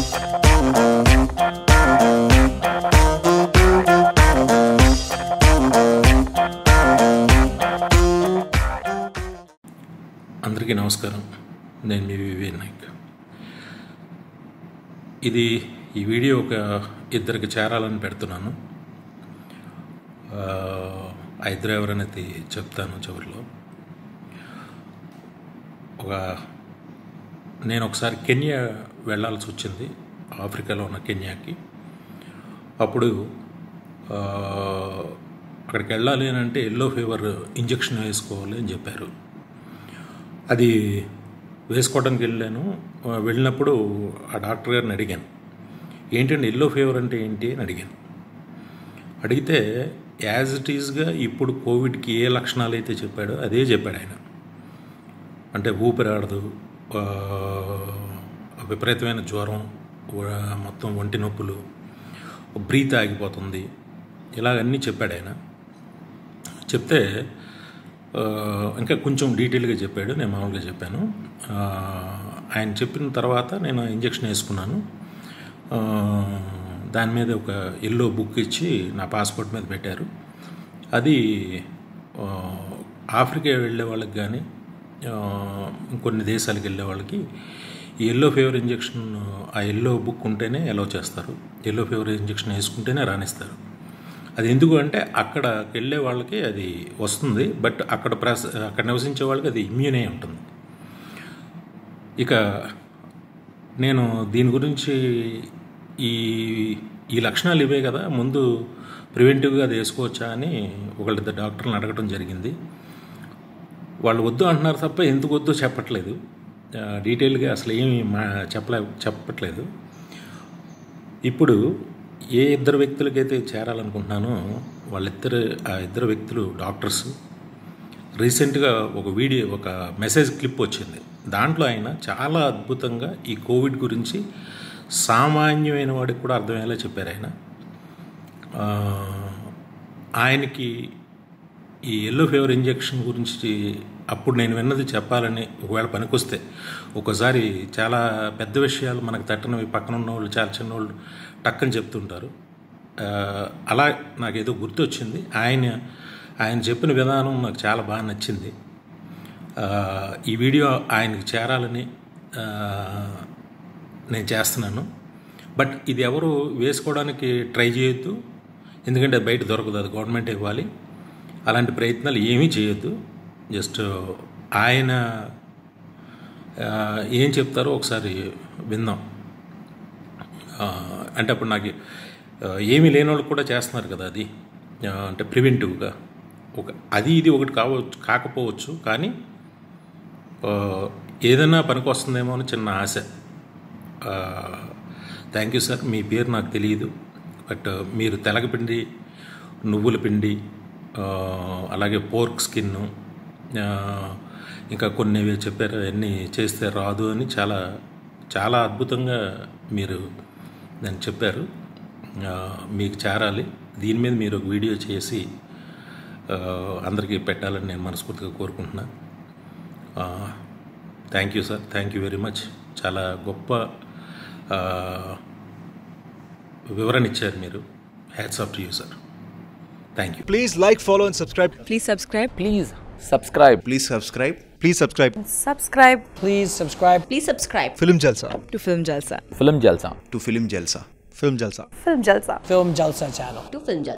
అందరికీ నమస్కారం నేను మీ వివి నాయక్ ఇది ఈ వీడియో ఒక ఇద్దరికి చేరాలని పెడుతున్నాను ఆ, ఆ ఇద్దరు ఎవరనేది చెప్తాను చివరిలో ఒక నేను ఒకసారి కెన్యా వెళ్ళాల్సి వచ్చింది ఆఫ్రికాలో ఉన్న కెన్యాకి అప్పుడు ఆ, అక్కడికి వెళ్ళాలి అని అంటే ఎల్లో ఫీవర్ ఇంజెక్షన్ వేసుకోవాలి అని చెప్పారు అది వేసుకోవడానికి వెళ్ళాను ఆ, వెళ్ళినప్పుడు ఆ డాక్టర్ గారిని అడిగాను ఏంటండి ఎల్లో ఫీవర్ అంటే ఏంటి అని అడిగాను అడిగితే యాజ్ ఇట్ ఈజ్గా ఇప్పుడు కోవిడ్కి ఏ లక్షణాలు అయితే చెప్పాడో అదే చెప్పాడు ఆయన అంటే ఊపిరాడదు ఆ, విపరీతమైన జ్వరం ఆ, మొత్తం ఒంటి నొప్పులు బ్రీత్ ఆగిపోతుంది ఇలాగన్నీ చెప్పాడు ఆయన చెప్తే ఆ, ఇంకా కొంచెం డీటెయిల్గా చెప్పాడు నేను మామూలుగా చెప్పాను ఆ, ఆయన చెప్పిన తర్వాత నేను ఇంజెక్షన్ వేసుకున్నాను ఆ, దాని మీద ఒక ఎల్లో బుక్ ఇచ్చి నా పాస్పోర్ట్ మీద పెట్టారు అది ఆ, ఆఫ్రికా వెళ్ళే వాళ్ళకి కానీ ఇంకొన్ని దేశాలకు వెళ్ళే వాళ్ళకి ఈ ఎల్లో ఫీవర్ ఇంజెక్షన్ ఆ ఎల్లో బుక్ ఉంటేనే అలౌ చేస్తారు ఎల్లో ఫీవర్ ఇంజెక్షన్ వేసుకుంటేనే రాణిస్తారు అది ఎందుకు అంటే అక్కడ వెళ్ళే వాళ్ళకి అది వస్తుంది బట్ అక్కడ ప్రస అక్కడ నివసించే వాళ్ళకి అది ఇమ్యూనే ఉంటుంది ఇక నేను దీని గురించి ఈ ఈ లక్షణాలు ఇవే కదా ముందు ప్రివెంటివ్గా అది వేసుకోవచ్చా అని ఒకళ్ళిద్దరు డాక్టర్ని అడగడం జరిగింది వాళ్ళు వద్దు అంటున్నారు తప్ప ఎందుకు వద్దు చెప్పట్లేదు ఆ, డీటెయిల్గా అసలు ఏమి మా చెప్పలే చెప్పట్లేదు ఇప్పుడు ఏ ఇద్దరు వ్యక్తులకైతే చేరాలనుకుంటున్నానో వాళ్ళిద్దరు ఆ ఇద్దరు వ్యక్తులు డాక్టర్స్ రీసెంట్గా ఒక వీడియో ఒక మెసేజ్ క్లిప్ వచ్చింది దాంట్లో ఆయన చాలా అద్భుతంగా ఈ కోవిడ్ గురించి సామాన్యమైన వాడికి కూడా అర్థమయ్యేలా చెప్పారు ఆయన ఆ, ఆయనకి ఈ ఎల్లో ఫీవర్ ఇంజెక్షన్ గురించి అప్పుడు నేను విన్నది చెప్పాలని ఒకవేళ పనికొస్తే ఒకసారి చాలా పెద్ద విషయాలు మనకు తట్టనవి పక్కన ఉన్న వాళ్ళు చాలా చిన్న వాళ్ళు టక్కని చెప్తుంటారు ఆ, అలా నాకేదో గుర్తొచ్చింది ఆయన ఆయన చెప్పిన విధానం నాకు చాలా బాగా నచ్చింది ఆ, ఈ వీడియో ఆయనకి చేరాలని ఆ, నేను చేస్తున్నాను బట్ ఇది ఎవరు వేసుకోవడానికి ట్రై చేయొద్దు ఎందుకంటే అది బయట దొరకదు అది గవర్నమెంట్ ఇవ్వాలి అలాంటి ప్రయత్నాలు ఏమీ చేయొద్దు జస్ట్ ఆయన ఆ, ఏం చెప్తారో ఒకసారి విందాం ఆ, అంటే అప్పుడు నాకు ఆ, ఏమీ లేని వాళ్ళు కూడా చేస్తున్నారు కదా అది ఆ, అంటే ప్రివెంటివ్గా ఒక అది ఇది ఒకటి కావచ్చు కాకపోవచ్చు కానీ ఆ, ఏదైనా పనికి వస్తుందేమో అని చిన్న ఆశ థ్యాంక్ యూ సార్ మీ పేరు నాకు తెలియదు బట్ మీరు తెలగపిండి నువ్వుల పిండి ఆ, అలాగే పోర్క్ స్కిన్ ఇంకా కొన్ని ఇవి చెప్పారు అవన్నీ చేస్తే రాదు అని చాలా చాలా అద్భుతంగా మీరు దాన్ని చెప్పారు ఆ, మీకు చేరాలి దీని మీద మీరు ఒక వీడియో చేసి ఆ, అందరికీ పెట్టాలని నేను మనస్ఫూర్తిగా కోరుకుంటున్నా thank you sir thank you very much చాలా గొప్ప ఆ, వివరణ ఇచ్చారు మీరు hats off to you sir thank you Please like, follow, and subscribe. Please subscribe. Please subscribe. Please subscribe. Please subscribe. Subscribe Please subscribe Please subscribe Film Jalsa. to Film Jalsa. Film Jalsa. To Film Jalsa. Film Jalsa. Film Jalsa. Film Jalsa channel. To Film Jalsa.